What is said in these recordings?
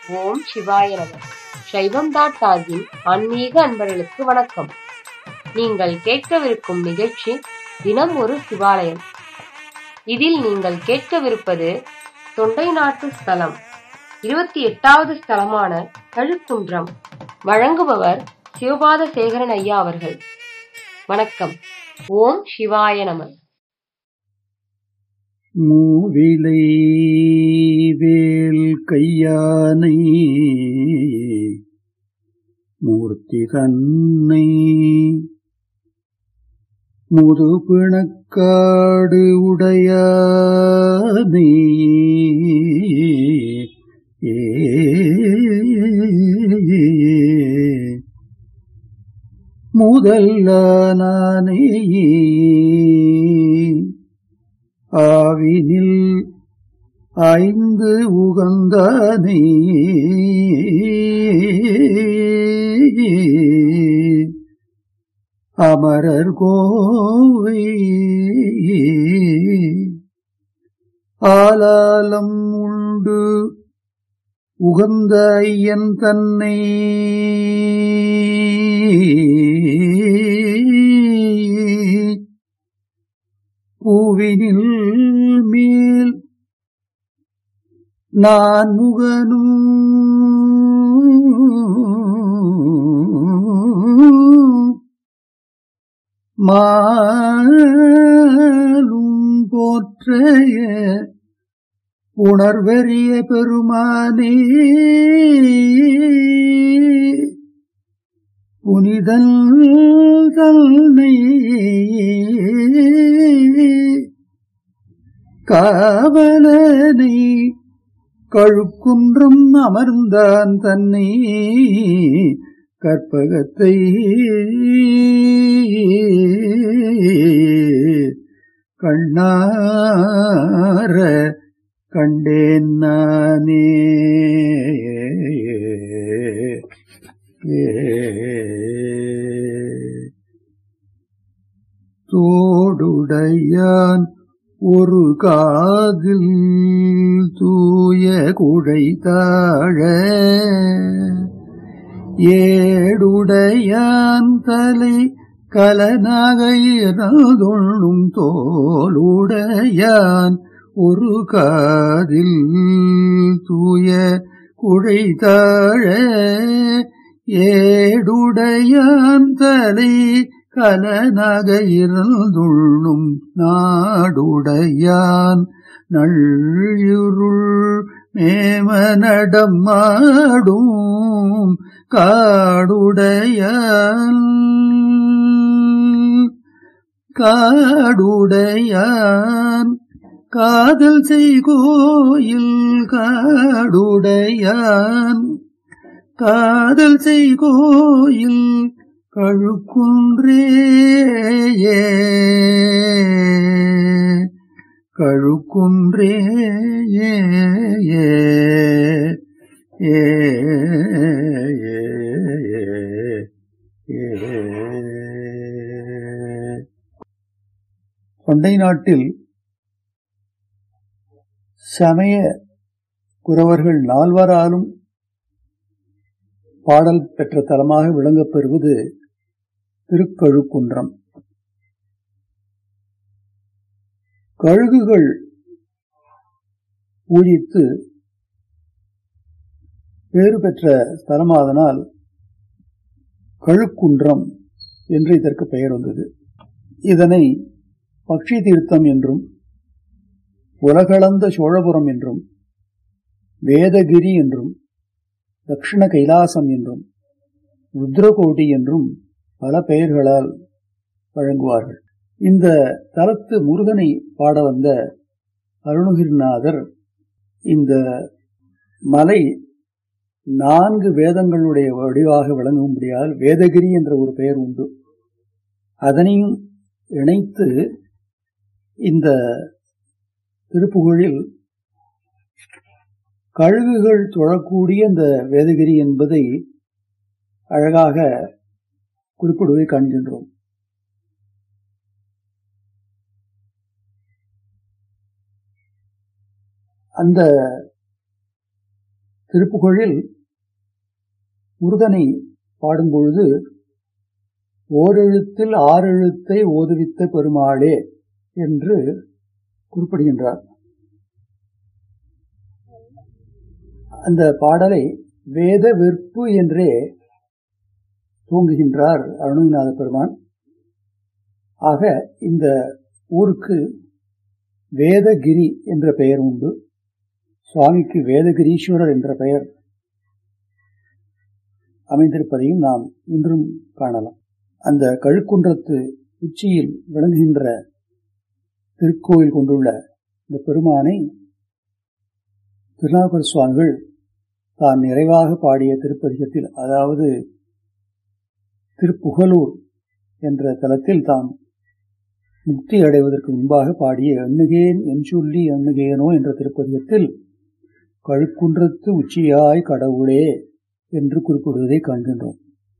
ஓம் சிவாய நம சைவம் டாட் டாகின் ஆன்மீக அன்பர்களுக்கு வணக்கம் நீங்கள் கேட்கவிருக்கும் நிகழ்ச்சி தினம் ஒரு சிவாலயம் இதில் நீங்கள் கேட்கவிருப்பது தொண்டை நாட்டு ஸ்தலம் இருபத்தி எட்டாவது ஸ்தலமான கழுக்குன்றம் வழங்குபவர் சிவபாத சேகரன் ஐயா அவர்கள் வணக்கம் ஓம் சிவாய நம மூவிலை வேல் கையானை மூர்த்தி தன்னை முது பிணக்காடு உடையானை ஏ முதல்லானே ஆவினில் ஐந்து உகந்தானே அமரர் கோவை ஆலாலம் உண்டு உகந்த ஐயன் தன்னை பூவினில் மேல் நான் முகனும் மாலும் போற்றைய உணர்வறிய பெருமானே புனிதல் தன்னை காவலனை கழுக்குன்றும் அமர்ந்தான் தன்னை கற்பகத்தை கண்ணார கண்டேன் நானே தோடுடையான் ஒரு காதில் தூய குழை தாழ ஏடுடையான் தலை கலனாக இறந்துள்ளும் தோளுடையான் ஒரு காதில் தூய குழை தாழ ஏடுடையான் தலை கலனாக இருந்துள்ளும் நாடுடையான் நள்ளிருள் மேம நடமாடும் காடுடையான் காடுடையான் காதல் செய்கோயில் காடுடையான் காதல் செய்கோயில் கழுக்குன்றே கழுக்குன்றே ஏ தொண்டை நாட்டில் சமய குறவர்கள் நால்வராலும் பாடல் பெற்ற தலமாக விளங்கப் பெறுவது திருக்கழுக்குன்றம் கழுகுகள் பூஜித்து பேறு பெற்ற ஸ்தலமாதனால் கழுக்குன்றம் என்று இதற்கு பெயர் வந்தது இதனை பக்ஷி தீர்த்தம் என்றும் உலகளந்த சோழபுரம் என்றும் வேதகிரி என்றும் தக்ஷண கைலாசம் என்றும் ருத்ரகோடி என்றும் பல பெயர்களால் வழங்குவார்கள் இந்த தலத்து முருகனை பாட வந்த அருணகிரிநாதர் இந்த மலை நான்கு வேதங்களுடைய வடிவாக விளங்கும்படியால் வேதகிரி என்ற ஒரு பெயர் உண்டு அதனையும் இணைத்து இந்த திருப்புகழில் கழுகுகள் தொழக்கூடிய இந்த வேதகிரி என்பதை அழகாக குறிப்பிடுவதை காண்கின்றோம் அந்த திருப்புகழில் முருகனை பாடும்பொழுது ஓரெழுத்தில் ஆறெழுத்தை ஓதுவித்த பெருமாளே என்று குறிப்பிடுகின்றார் அந்த பாடலை வேத வெற்பு என்றே தூங்குகின்றார் அருணகிநாத பெருமான் ஆக இந்த ஊருக்கு வேதகிரி என்ற பெயர் உண்டு சுவாமிக்கு வேதகிரீஸ்வரர் என்ற பெயர் அமைந்திருப்பதையும் நாம் இன்றும் காணலாம் அந்த கழுக்குன்றத்து உச்சியில் விளங்குகின்ற திருக்கோயில் கொண்டுள்ள இந்த பெருமானை திருநாவுக்கர் சுவாமிகள் தான் நிறைவாக பாடிய திருப்பதிகத்தில் அதாவது திருப்புகலூர் என்ற தலத்தில் தாம் முக்தி அடைவதற்கு முன்பாக பாடிய எண்ணுகேன் என் சொல்லி எண்ணுகேனோ என்ற திருப்பதிகத்தில் கழுக்குன்றத்து உச்சியாய் கடவுளே என்று குறிப்பிடுவதை காண்கின்றோம்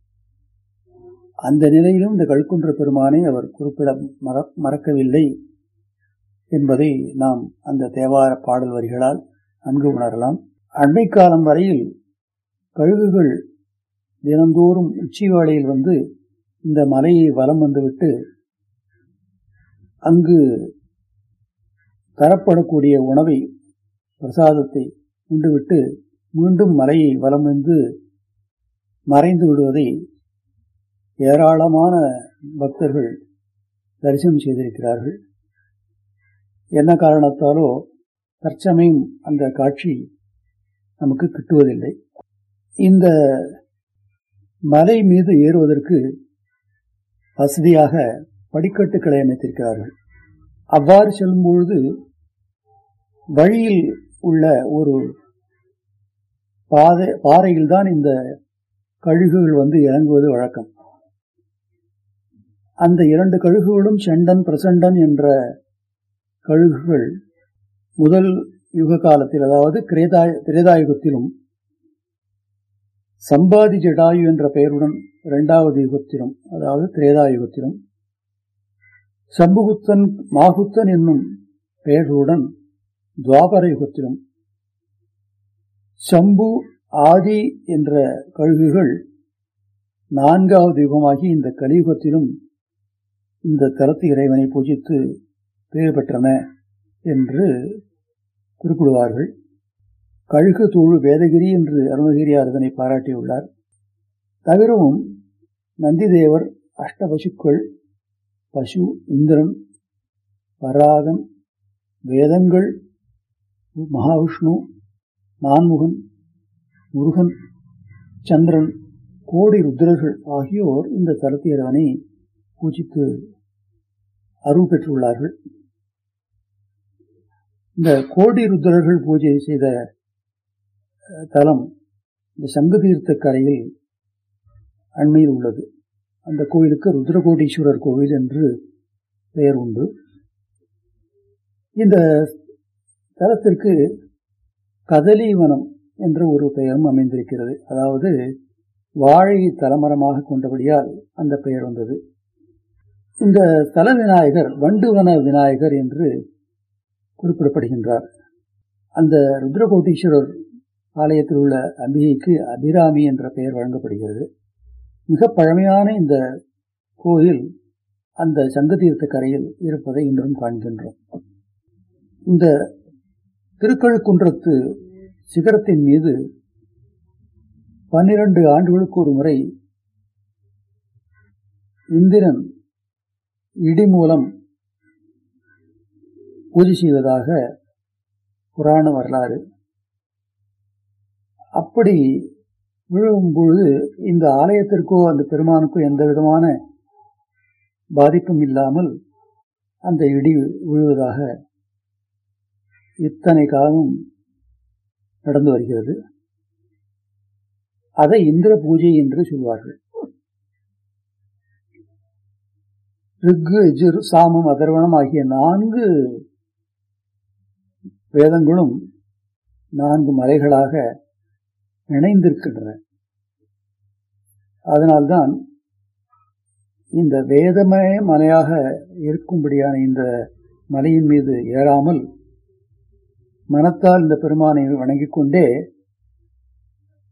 அந்த நிலையிலும் இந்த கழுக்குன்ற பெருமானை அவர் குறிப்பிட மறக்கவில்லை என்பதை நாம் அந்த தேவார பாடல் வரிகளால் நன்கு உணரலாம் அண்மை காலம் வரையில் கழுகுகள் தினந்தோறும் உச்சி வேளையில் வந்து இந்த மலையை வலம் வந்துவிட்டு அங்கு தரப்படக்கூடிய உணவை பிரசாதத்தை உண்டுவிட்டு மீண்டும் மலையை வலம் வந்து மறைந்து விடுவதை ஏராளமான பக்தர்கள் தரிசனம் செய்திருக்கிறார்கள் என்ன காரணத்தாலோ தற்சமயம் அந்த காட்சி நமக்கு கிட்டுவதில்லை இந்த மலை மீது ஏறுவதற்கு வசதியாக படிக்கட்டுகளை அமைத்திருக்கிறார்கள் அவ்வாறு செல்லும்பொழுது வழியில் உள்ள ஒரு பாதை பாறையில்தான் இந்த கழுகுகள் வந்து இறங்குவது வழக்கம் அந்த இரண்டு கழுகுகளும் செண்டன் பிரசண்டன் என்ற கழுகுகள் முதல் யுக காலத்தில் அதாவது கிரேதாய திரேதாயுகத்திலும் சம்பாதி ஜடாயு என்ற பெயருடன் இரண்டாவது யுகத்திலும் அதாவது திரேதாயுகத்திலும் சம்புகுத்தன் மாகுத்தன் என்னும் பெயர்களுடன் துவாபர யுகத்திலும் சம்பு ஆதி என்ற கழுகுகள் நான்காவது யுகமாகி இந்த கலியுகத்திலும் இந்த தலத்து இறைவனை பூஜித்து பேர் பெற்றன என்று குறிப்பிடுவார்கள் கழுகு தூழு வேதகிரி என்று அருணகிரியார் இதனை பாராட்டியுள்ளார் தவிரவும் நந்திதேவர் அஷ்டபசுக்கள் பசு இந்திரன் வராகன் வேதங்கள் மகாவிஷ்ணு நான்முகன் முருகன் சந்திரன் கோடி ருத்ரர்கள் ஆகியோர் இந்த தலத்து இறைவனை பூஜித்து அருள் பெற்றுள்ளார்கள் இந்த கோடி ருத்ரர்கள் பூஜை செய்த தலம் இந்த சங்கு தீர்த்த கரையில் அண்மையில் உள்ளது அந்த கோயிலுக்கு ருத்ரகோடீஸ்வரர் கோவில் என்று பெயர் உண்டு இந்த தலத்திற்கு கதலிவனம் என்ற ஒரு பெயரும் அமைந்திருக்கிறது அதாவது வாழை தலமரமாக கொண்டபடியால் அந்த பெயர் வந்தது இந்த தல விநாயகர் வண்டுவன விநாயகர் என்று குறிப்பிடப்படுகின்றார் அந்த ருத்ரகோட்டீஸ்வரர் ஆலயத்தில் உள்ள அம்பிகைக்கு அபிராமி என்ற பெயர் வழங்கப்படுகிறது மிக பழமையான இந்த கோயில் அந்த சங்கதீர்த்த கரையில் இருப்பதை இன்றும் காண்கின்றோம் இந்த திருக்கழுக்குன்றத்து சிகரத்தின் மீது பன்னிரண்டு ஆண்டுகளுக்கு ஒரு முறை இந்திரன் இடி மூலம் பூஜை செய்வதாக புராண வரலாறு அப்படி விழுவும் பொழுது இந்த ஆலயத்திற்கோ அந்த பெருமானுக்கோ எந்த விதமான பாதிப்பும் இல்லாமல் அந்த இடி விழுவதாக இத்தனை காலமும் நடந்து வருகிறது அதை இந்திர பூஜை என்று சொல்வார்கள் ரிக்கு எஜுர் சாமம் அதர்வனம் ஆகிய நான்கு வேதங்களும் நான்கு மலைகளாக இணைந்திருக்கின்றன அதனால்தான் இந்த வேதமய மலையாக இருக்கும்படியான இந்த மலையின் மீது ஏறாமல் மனத்தால் இந்த பெருமானை வணங்கிக் கொண்டே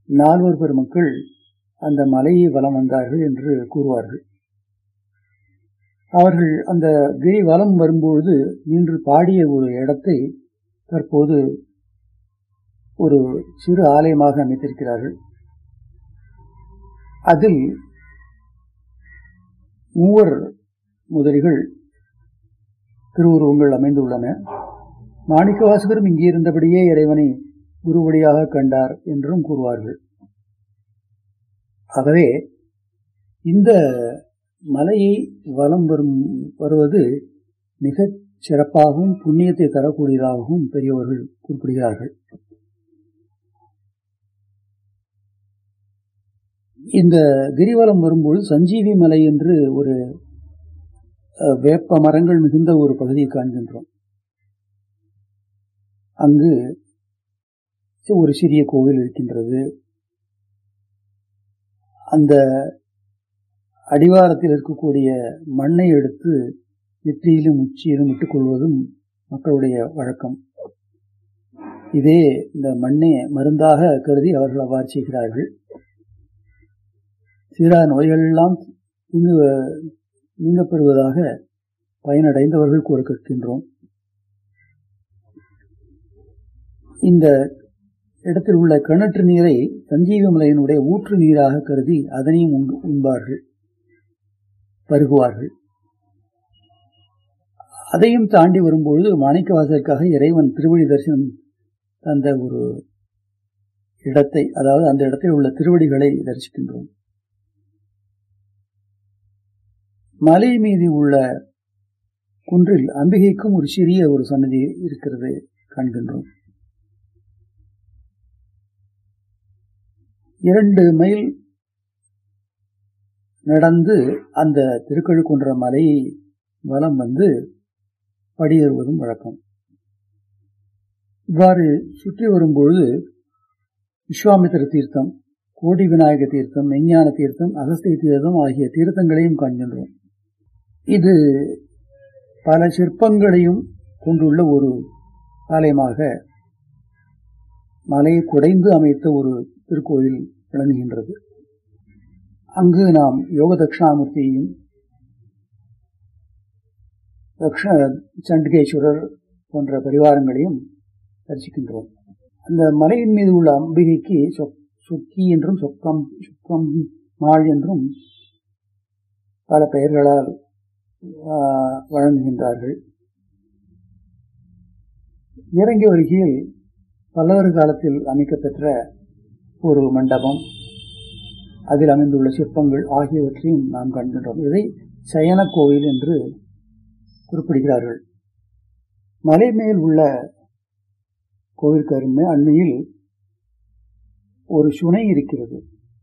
நால்வர் பெருமக்கள் அந்த மலையை வலம் வந்தார்கள் என்று கூறுவார்கள் அவர்கள் அந்த கிரி வலம் வரும்பொழுது நின்று பாடிய ஒரு இடத்தை தற்போது ஒரு சிறு ஆலயமாக அமைத்திருக்கிறார்கள் அதில் மூவர் முதலிகள் திருவுருவங்கள் அமைந்துள்ளன மாணிக்கவாசகரும் இங்கே இருந்தபடியே இறைவனை குருவடியாக கண்டார் என்றும் கூறுவார்கள் ஆகவே இந்த மலையை வலம் வரும் வருவது மிகச் சிறப்பாகவும் புண்ணியத்தை தரக்கூடியதாகவும் பெரியவர்கள் குறிப்பிடுகிறார்கள் இந்த கிரிவலம் வரும்போது சஞ்சீவி மலை என்று ஒரு வேப்ப மரங்கள் மிகுந்த ஒரு பகுதியை காண்கின்றோம் அங்கு ஒரு சிறிய கோவில் இருக்கின்றது அந்த அடிவாரத்தில் இருக்கக்கூடிய மண்ணை எடுத்து நெற்றியிலும் உச்சியிலும் இட்டுக் கொள்வதும் மக்களுடைய வழக்கம் இதே இந்த மண்ணை மருந்தாக கருதி அவர்கள் அவ்வாறு செய்கிறார்கள் சீரா நோய்கள் எல்லாம் நீங்க பெறுவதாக பயனடைந்தவர்கள் கூற கேட்கின்றோம் இந்த இடத்தில் உள்ள கிணற்று நீரை சஞ்சீவி மலையினுடைய ஊற்று நீராக கருதி அதனையும் உண்பார்கள் பருகுவார்கள் அதையும் தாண்டி வரும்பொழுது மாணிக்கவாசலுக்காக இறைவன் திருவடி தரிசனம் தந்த ஒரு இடத்தை அதாவது அந்த இடத்தில் உள்ள திருவடிகளை தரிசிக்கின்றோம் மலை மீது உள்ள குன்றில் அம்பிகைக்கும் ஒரு சிறிய ஒரு சன்னதி இருக்கிறது காண்கின்றோம் இரண்டு மைல் நடந்து அந்த திருக்கழுக்குன்ற மலையை வலம் வந்து படியேறுவதும் வழக்கம் இவ்வாறு சுற்றி வரும்பொழுது விஸ்வாமித்திர தீர்த்தம் கோடி விநாயக தீர்த்தம் மெஞ்ஞான தீர்த்தம் அகஸ்திய தீர்த்தம் ஆகிய தீர்த்தங்களையும் காண்கின்றோம் இது பல சிற்பங்களையும் கொண்டுள்ள ஒரு ஆலயமாக மலையை குடைந்து அமைத்த ஒரு திருக்கோயில் விளங்குகின்றது அங்கு நாம் யோக தட்சிணாமூர்த்தியையும் தக்ஷ சண்டிகேஸ்வரர் போன்ற பரிவாரங்களையும் தரிசிக்கின்றோம் அந்த மலையின் மீது உள்ள அம்பிகைக்கு சொக்கி என்றும் சொக்கம் சொக்கம் மாள் என்றும் பல பெயர்களால் வழங்குகின்றார்கள் இறங்கி வருகையில் பல்லவர் காலத்தில் அமைக்கப்பெற்ற ஒரு மண்டபம் அதில் அமைந்துள்ள சிற்பங்கள் ஆகியவற்றையும் நாம் காண்கின்றோம் இதை சயன கோவில் என்று குறிப்பிடுகிறார்கள் மலை மேல் உள்ள கோவிலுக்கு அருமை அண்மையில் ஒரு சுனை இருக்கிறது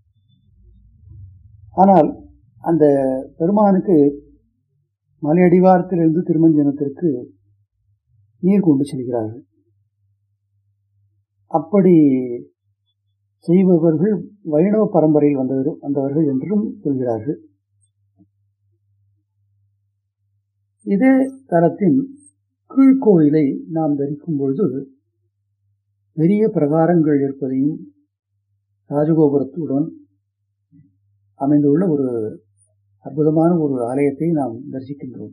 ஆனால் அந்த பெருமானுக்கு மலையடிவாரத்திலிருந்து திருமஞ்சனத்திற்கு நீர் கொண்டு செல்கிறார்கள் அப்படி செய்பவர்கள் வைணவ பரம்பரையில் வந்தவர் வந்தவர்கள் என்றும் சொல்கிறார்கள் இதே தரத்தின் கீழ்கோயிலை நாம் தரிக்கும் பொழுது பெரிய பிரகாரங்கள் இருப்பதையும் ராஜகோபுரத்துடன் அமைந்துள்ள ஒரு அற்புதமான ஒரு ஆலயத்தை நாம் தரிசிக்கின்றோம்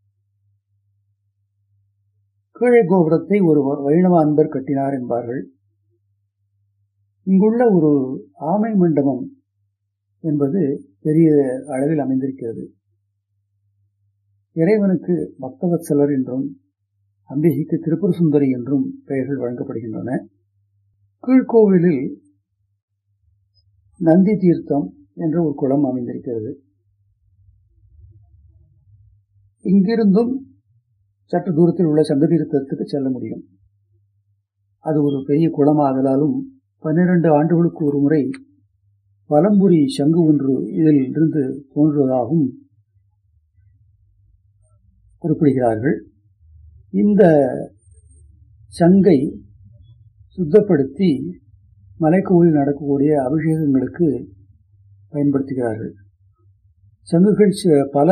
கீழே கோபுரத்தை ஒரு வைணவ அன்பர் கட்டினார் என்பார்கள் இங்குள்ள ஒரு ஆமை மண்டபம் என்பது பெரிய அளவில் அமைந்திருக்கிறது இறைவனுக்கு பக்தவத்சலர் என்றும் அம்பிகைக்கு திருப்புர சுந்தரி என்றும் பெயர்கள் வழங்கப்படுகின்றன கீழ்கோவிலில் நந்தி தீர்த்தம் என்ற ஒரு குளம் அமைந்திருக்கிறது இங்கிருந்தும் சற்று தூரத்தில் உள்ள சங்க தீர்த்தத்துக்கு செல்ல முடியும் அது ஒரு பெரிய குளமாதலாலும் பன்னிரண்டு ஆண்டுகளுக்கு ஒரு முறை வலம்புரி சங்கு ஒன்று இதில் இருந்து தோன்றுவதாகவும் குறிப்பிடுகிறார்கள் இந்த சங்கை சுத்தப்படுத்தி மலைக்கோவில் நடக்கக்கூடிய அபிஷேகங்களுக்கு பயன்படுத்துகிறார்கள் சங்குகள் பல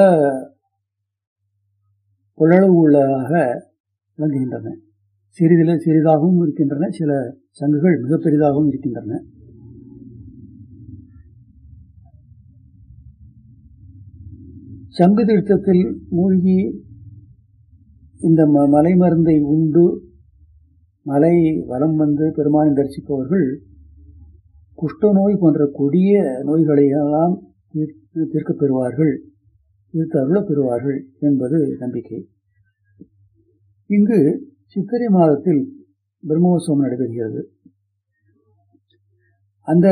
கொள்ளளவு உள்ளதாக விளங்குகின்றன சிறிதில் சிறிதாகவும் இருக்கின்றன சில சங்குகள் மிக பெரிதாகவும் இருக்கின்றன சங்கு தீர்த்தத்தில் மூழ்கி இந்த ம- மலை மருந்தை உண்டு மலை வலம் வந்து பெருமானை தரிசிப்பவர்கள் குஷ்டநோய் போன்ற கொடிய நோய்களை எல்லாம் தீர்த்து தீர்க்கப் பெறுவார்கள் தீர்த்து அருளப் பெறுவார்கள் என்பது நம்பிக்கை இங்கு சித்திரை மாதத்தில் பிரம்மோற்சவம் நடைபெறுகிறது அந்த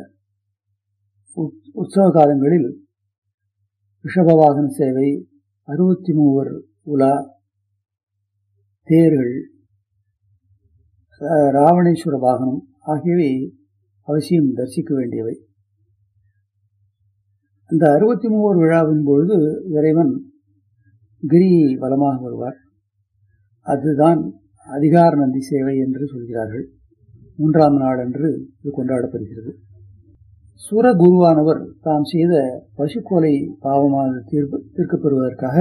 உத்- உற்சவ காலங்களில் ரிஷப வாகன சேவை அறுபத்தி மூவர் உலா தேர்கள் அஹ், ராவணேஸ்வர வாகனம் ஆகியவை அவசியம் தரிசிக்க வேண்டியவை அந்த அறுபத்தி மூவர் விழாவின் பொழுது இறைவன் கிரியை வலமாக வருவார் அதுதான் அதிகார நந்தி சேவை என்று சொல்கிறார்கள் மூன்றாம் நாளன்று இது கொண்டாடப்படுகிறது சூரகுருவானவர் தாம் செய்த பசுக்கொலை பாவமானது தீர்ப்பு தீர்க்கப் பெறுவதற்காக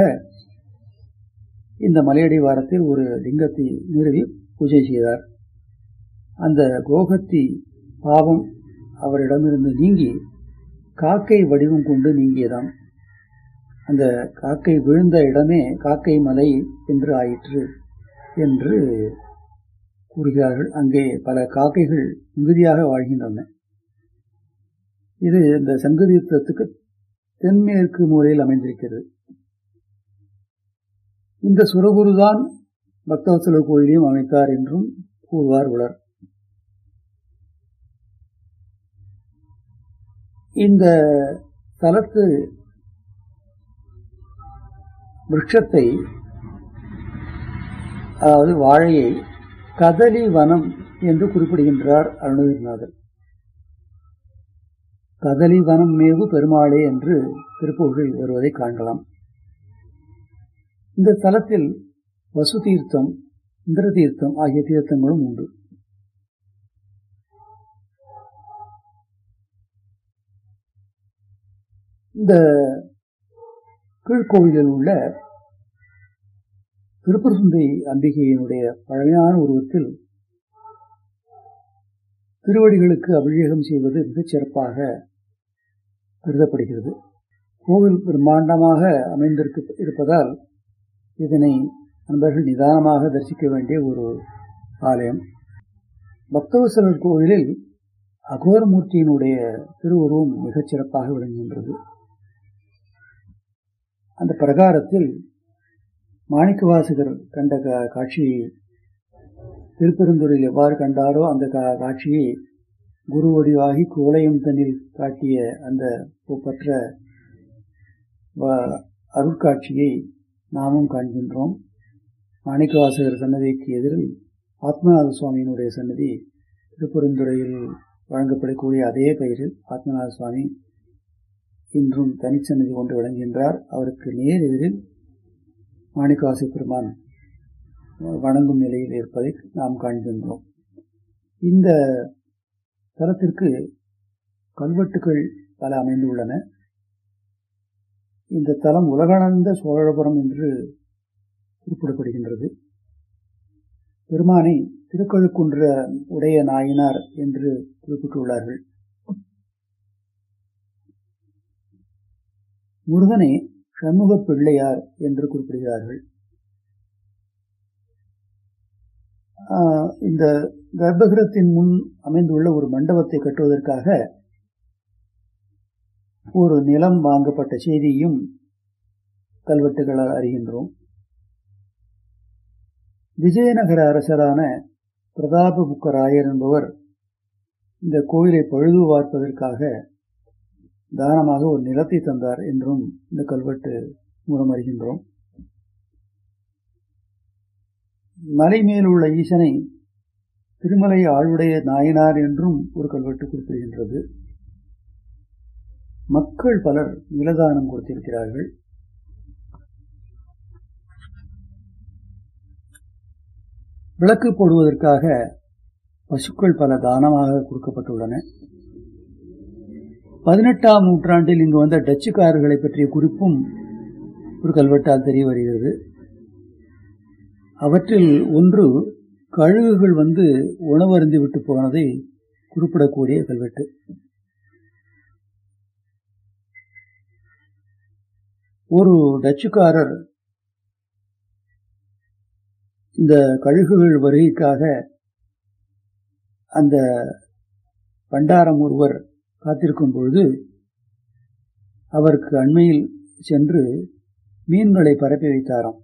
இந்த மலையடி வாரத்தில் ஒரு லிங்கத்தை நிறுவி பூஜை செய்தார் அந்த கோகத்தி பாவம் அவரிடமிருந்து நீங்கி காக்கை வடிவம் கொண்டு நீங்கியதாம் அந்த காக்கை விழுந்த இடமே காக்கை மலை என்று ஆயிற்று என்று கூறுகிறார்கள் அங்கே பல காக்கைகள் மிகுதியாக வாழ்கின்றன இது இந்த சங்கதீர்த்தத்துக்கு தென்மேற்கு மூலையில் அமைந்திருக்கிறது இந்த சுரகுருதான் பக்தவத்சல கோயிலையும் அமைத்தார் என்றும் கூறுவார் உலர் இந்த தலத்து விருட்சத்தை அதாவது வாழையை கதலி வனம் என்று குறிப்பிடுகின்றார் அருணகிரிநாதர் கதலி வனம் மேவு பெருமாளே என்று திருப்புகழில் வருவதை காணலாம் இந்த தலத்தில் வசு தீர்த்தம் இந்திர தீர்த்தம் ஆகிய தீர்த்தங்களும் உண்டு இந்த கீழ்கோவிலில் உள்ள திருப்பரசுந்தை அம்பிகையினுடைய பழமையான உருவத்தில் திருவடிகளுக்கு அபிஷேகம் செய்வது மிகச் சிறப்பாக கருதப்படுகிறது கோவில் பிரம்மாண்டமாக அமைந்திருக்க இருப்பதால் இதனை நண்பர்கள் நிதானமாக தரிசிக்க வேண்டிய ஒரு ஆலயம் பக்தவசலர் கோவிலில் அகோரமூர்த்தியினுடைய திருவுருவம் மிகச் சிறப்பாக விளங்குகின்றது அந்த பிரகாரத்தில் மாணிக்கவாசகர் கண்ட கா- காட்சியை திருப்பெருந்துறையில் எவ்வாறு கண்டாரோ அந்த கா- காட்சியை குரு வடிவாகி குவளையம் தன்னில் காட்டிய அந்த ஒப்பற்ற வ- அருட்காட்சியை நாமும் காண்கின்றோம் மாணிக்கவாசகர் சன்னதிக்கு எதிரில் ஆத்மநாத சுவாமியினுடைய சன்னதி திருப்பெருந்துறையில் வழங்கப்படக்கூடிய அதே பெயரில் ஆத்மநாத சுவாமி இன்றும் தனிச்சன்னதி கொண்டு விளங்குகின்றார் அவருக்கு நேர் எதிரில் மாணிக்கவாசி பெருமான் வணங்கும் நிலையில் இருப்பதை நாம் காண்கின்றோம் இந்த தலத்திற்கு கல்வெட்டுகள் பல அமைந்துள்ளன இந்த தலம் உலகளந்த சோழபுரம் என்று குறிப்பிடப்படுகின்றது பெருமானை திருக்கழுக்குன்ற உடைய நாயனார் என்று குறிப்பிட்டுள்ளார்கள் முருகனை சண்முக பிள்ளையார் என்று குறிப்பிடுகிறார்கள் ஆஹ் இந்த கர்ப்பகிரத்தின் முன் அமைந்துள்ள ஒரு மண்டபத்தை கட்டுவதற்காக ஒரு நிலம் வாங்கப்பட்ட செய்தியும் கல்வெட்டுகளால் அறிகின்றோம் விஜயநகர அரசரான பிரதாபபுக்கராயர் என்பவர் இந்த கோயிலை பழுது பார்ப்பதற்காக தானமாக ஒரு நிலத்தை தந்தார் என்றும் இந்த கல்வெட்டு மூலம் அறிகின்றோம் மலை மேலுள்ள ஈசனை திருமலை ஆளுடைய நாயனார் என்றும் ஒரு கல்வெட்டு குறிப்பிடுகின்றது மக்கள் பலர் நிலதானம் கொடுத்திருக்கிறார்கள் விளக்கு போடுவதற்காக பசுக்கள் பல தானமாக கொடுக்கப்பட்டுள்ளன பதினெட்டாம் நூற்றாண்டில் இங்கு வந்த டச்சுக்காரர்களை பற்றிய குறிப்பும் ஒரு கல்வெட்டால் தெரிய வருகிறது அவற்றில் ஒன்று கழுகுகள் வந்து உணவருந்தி விட்டு போனதை குறிப்பிடக்கூடிய கல்வெட்டு ஒரு டச்சுக்காரர் இந்த கழுகுகள் வருகைக்காக அந்த பண்டாரம் ஒருவர் காத்திருக்கும் பொழுது அவருக்கு அண்மையில் சென்று மீன்களை பரப்பி வைத்தாராம்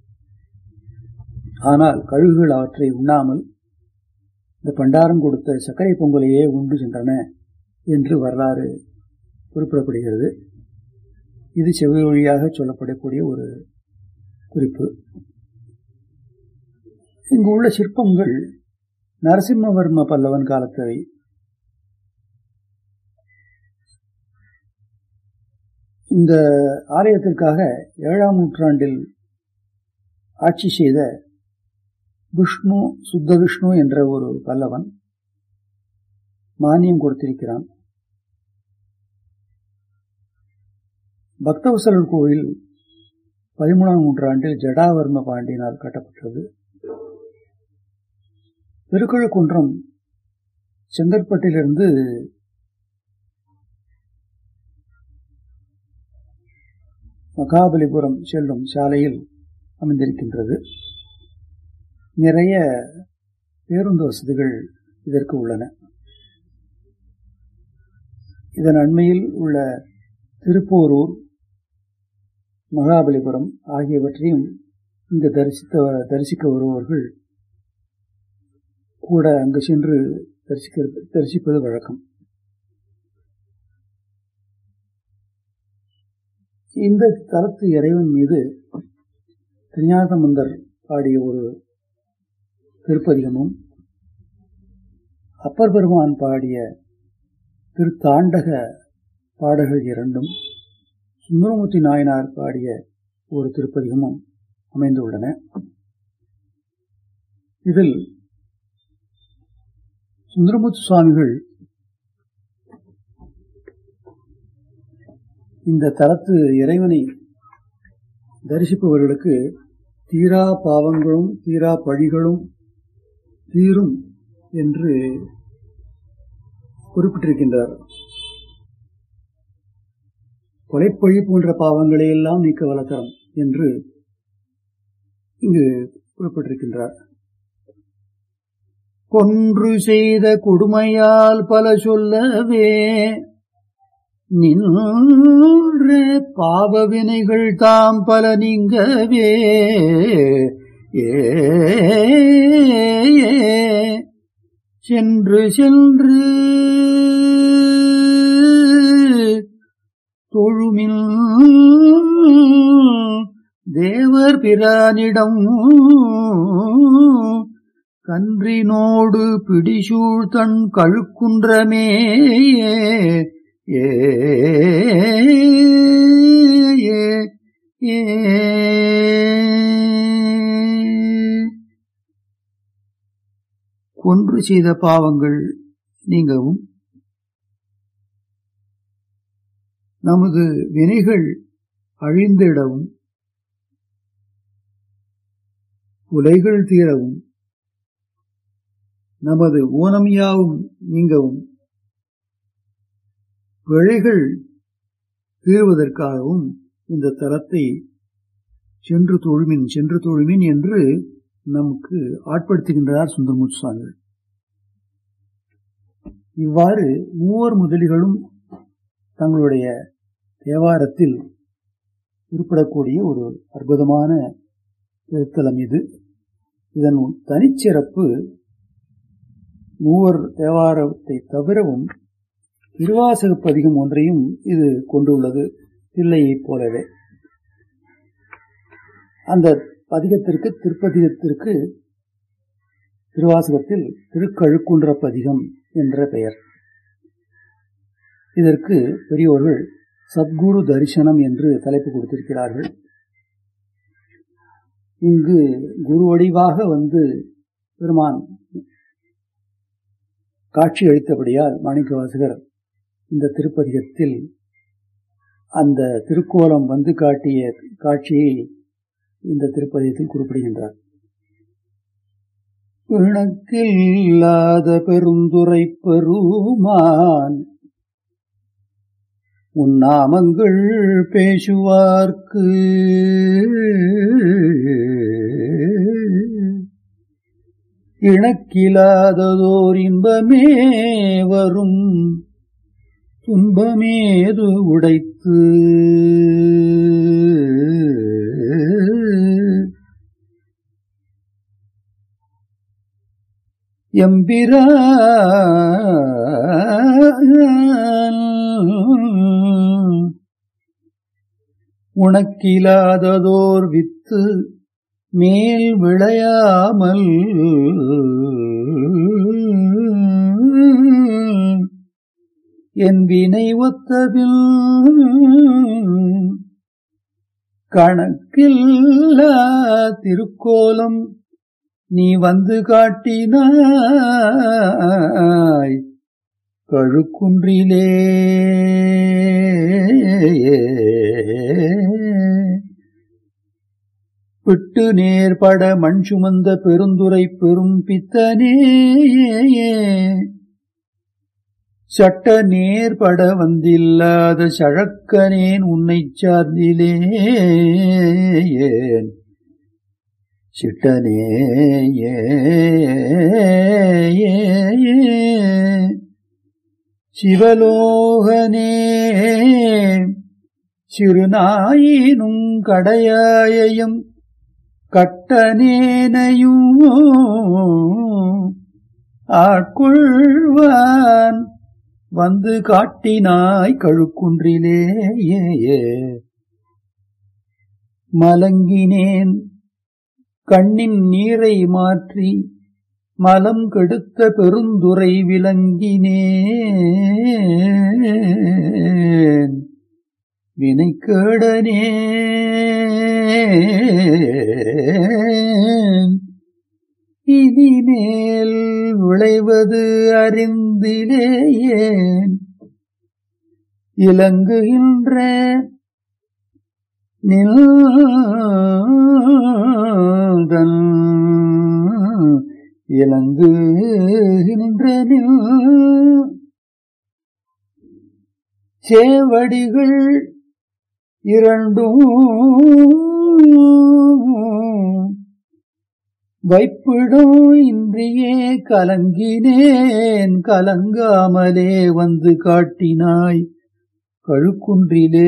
ஆனால் கழுகுகள் அவற்றை உண்ணாமல் இந்த பண்டாரம் கொடுத்த சர்க்கரை பொங்கலையே உண்டு சென்றன என்று வரலாறு குறிப்பிடப்படுகிறது இது செவ்வி வழியாக சொல்லப்படக்கூடிய ஒரு குறிப்பு இங்கு உள்ள சிற்பங்கள் நரசிம்மவர்ம பல்லவன் காலத்தவை இந்த ஆலயத்திற்காக ஏழாம் நூற்றாண்டில் ஆட்சி செய்த விஷ்ணு சுத்த விஷ்ணு என்ற ஒரு பல்லவன் மானியம் கொடுத்திருக்கிறான் பக்தவசலர் கோயில் பதிமூணாம் நூற்றாண்டில் ஜடாவர்ம பாண்டியனால் கட்டப்பட்டது திருக்கழுக்குன்றம் செங்கற்பட்டிலிருந்து மகாபலிபுரம் செல்லும் சாலையில் அமைந்திருக்கின்றது நிறைய பேருந்து வசதிகள் இதற்கு உள்ளன இதன் அண்மையில் உள்ள திருப்போரூர் மகாபலிபுரம் ஆகியவற்றையும் இங்கு தரிசித்த தரிசிக்க வருபவர்கள் கூட அங்கு சென்று தரிசிக்க தரிசிப்பது வழக்கம் இந்த தலத்து இறைவன் மீது திருஞானமந்தர் பாடிய ஒரு திருப்பதிகமும் அப்பர் பெருமான் பாடிய திருத்தாண்டக பாடல்கள் இரண்டும் சுந்தரமூர்த்தி நாயனார் பாடிய ஒரு திருப்பதிகமும் அமைந்துள்ளன இதில் சுந்தரமூர்த்தி சுவாமிகள் இந்த தலத்து இறைவனை தரிசிப்பவர்களுக்கு தீரா பாவங்களும் தீரா பழிகளும் தீரும் என்று குறிப்பிட்டிருக்கின்றார் கொலைப்பழி போன்ற பாவங்களை எல்லாம் நீக்க வளர்த்தரம் என்று இங்கு குறிப்பிட்டிருக்கின்றார் கொன்று செய்த கொடுமையால் பல சொல்லவே நின்ற பாவ வினைகள் தாம் பல நீங்கவே ஏ சென்று சென்று தொழுமில் தேவர் பிரானிடம் கன்றினோடு பிடிசூழ் தன் கழுக்குன்றமே ஏ ஏ கொன்று செய்த பாவங்கள் நீங்கவும் நமது வினைகள் அழிந்திடவும் உலைகள் தீரவும் நமது ஊனம் யாவும் நீங்கவும் பிழைகள் தீர்வதற்காகவும் இந்த தலத்தை சென்று தொழுமின் சென்று தொழுமின் என்று நமக்கு ஆட்படுத்துகின்றார் சுந்தரமூர்த்தி சுவாமிகள் இவ்வாறு மூவர் முதலிகளும் தங்களுடைய தேவாரத்தில் குறிப்பிடக்கூடிய ஒரு அற்புதமான திருத்தலம் இது இதன் தனிச்சிறப்பு மூவர் தேவாரத்தை தவிரவும் திருவாசக பதிகம் ஒன்றையும் இது கொண்டுள்ளது தில்லையைப் போலவே அந்த பதிகத்திற்கு திருப்பதிகத்திற்கு திருவாசகத்தில் திருக்கழுக்குன்ற பதிகம் என்ற பெயர் இதற்கு பெரியோர்கள் சத்குரு தரிசனம் என்று தலைப்பு கொடுத்திருக்கிறார்கள் இங்கு குரு வடிவாக வந்து பெருமான் காட்சி அளித்தபடியால் மாணிக்கவாசகர் இந்த திருப்பதிகத்தில் அந்த திருக்கோலம் வந்து காட்டிய காட்சியை இந்த திருப்பதிகத்தில் குறிப்பிடுகின்றார் பிணக்கில்லாத பெருந்துரை பெருமான் உன் நாமங்கள் பேசுவார்க்கு இணக்கிலாததோர் இன்பமே வரும் துன்பமேது உடைத்து எம்பிரான் உனக்கிலாததோர் வித்து மேல் விளையாமல் என் வினை ஒத்தபில் கணக்கில்லா திருக்கோலம் நீ வந்து காட்டினாய் கழுக்குன்றிலே விட்டு நேர்பட மண் சுமந்த பெருந்துரை பெரும் பித்தனே சட்ட நேர்பட வந்தில்லாத சழக்கனேன் உன்னைச் சார்ந்திலேன் சிட்டனே சிவலோகனே சிறுநாயினும் கடையாயம் கட்டனேனையும் ஆட்கொள்வான் வந்து காட்டினாய் கழுக்குன்றிலே மலங்கினேன் கண்ணின் நீரை மாற்றி மலம் கெடுத்த பெருந்துரை விளங்கினேன் வினைக்கேடனே இனிமேல் விளைவது அறிந்திலேயேன் இலங்குகின்ற நில்தன் இலங்குகின்ற நில் சேவடிகள் இரண்டும் வைப்பிடம் இன்றியே கலங்கினேன் கலங்காமலே வந்து காட்டினாய் கழுக்குன்றிலே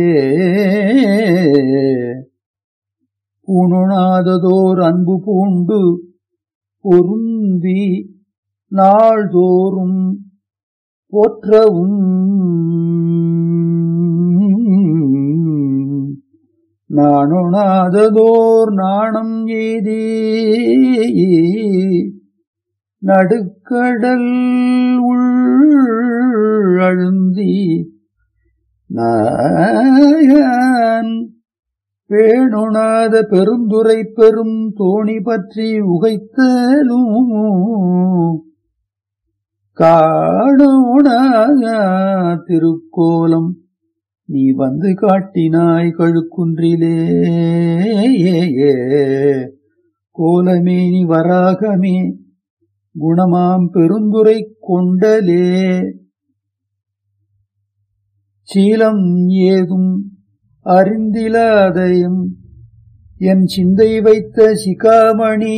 பூணுணாததோர் அன்பு பூண்டு பொருந்தி நாள்தோறும் போற்றவும் நாணுணாததோர் நாணம் ஏதே நடுக்கடல் உள் அழுந்தி நான் பேணுணாத பெருந்துரை பெரும் தோணி பற்றி உகைத்தலும் காணோணாக திருக்கோலம் நீ வந்து காட்டினாய் கழுக்குன்றிலே கோலமே நீ வராகமே குணமாம் பெருந்துரை கொண்டலே சீலம் ஏதும் அறிந்திலாதயம் என் சிந்தை வைத்த சிகாமணி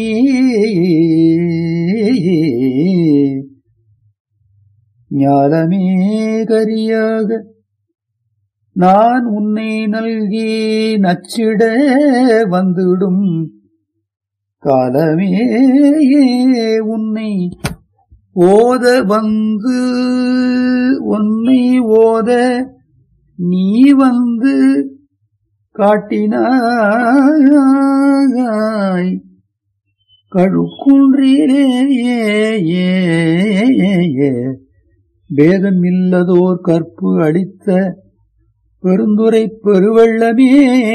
ஞாலமே கரியாக நான் உன்னை நல்கி நச்சிட வந்துடும் காலமே உன்னை ஓத வந்து உன்னை ஓத நீ வந்து காட்டினாய் கழுக்குன்றிலே பேதமில்லதோர் கற்பு அளித்த பெருந்துரை பெருவெள்ளமே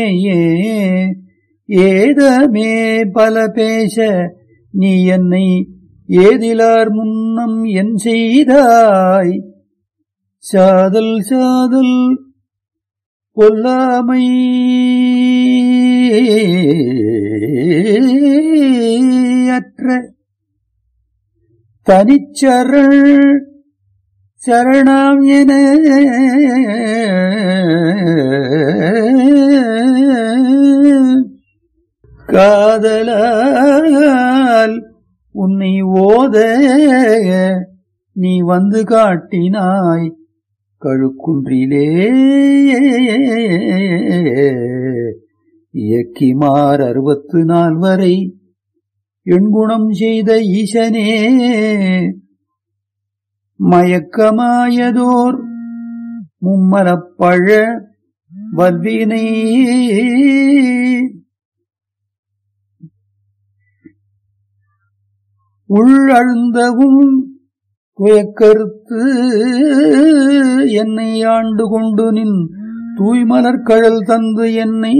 ஏதமே பல பேச நீ என்னை ஏதிலார் முன்னம் என் செய்தாய் சாதல் சாதல் கொல்லாமை அற்ற தனிச்சரள் சரணாம் என காதலால் உன்னை ஓத நீ வந்து காட்டினாய் கழுக்குன்றிலே இயக்கிமார் அறுபத்து நாள் வரை எண்குணம் செய்த ஈசனே மயக்கமாயதோர் மும்மலப்பழ வல்வினை உள்ளழுந்தவும் துயக்கருத்து என்னை ஆண்டு கொண்டு நின் தூய்மலர்கழல் தந்து என்னை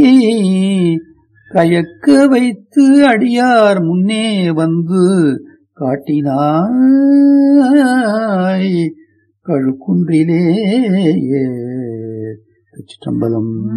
கயக்க வைத்து அடியார் முன்னே வந்து காட்டினாய் கழுக்குன்றிலே சிற்றம்பலம்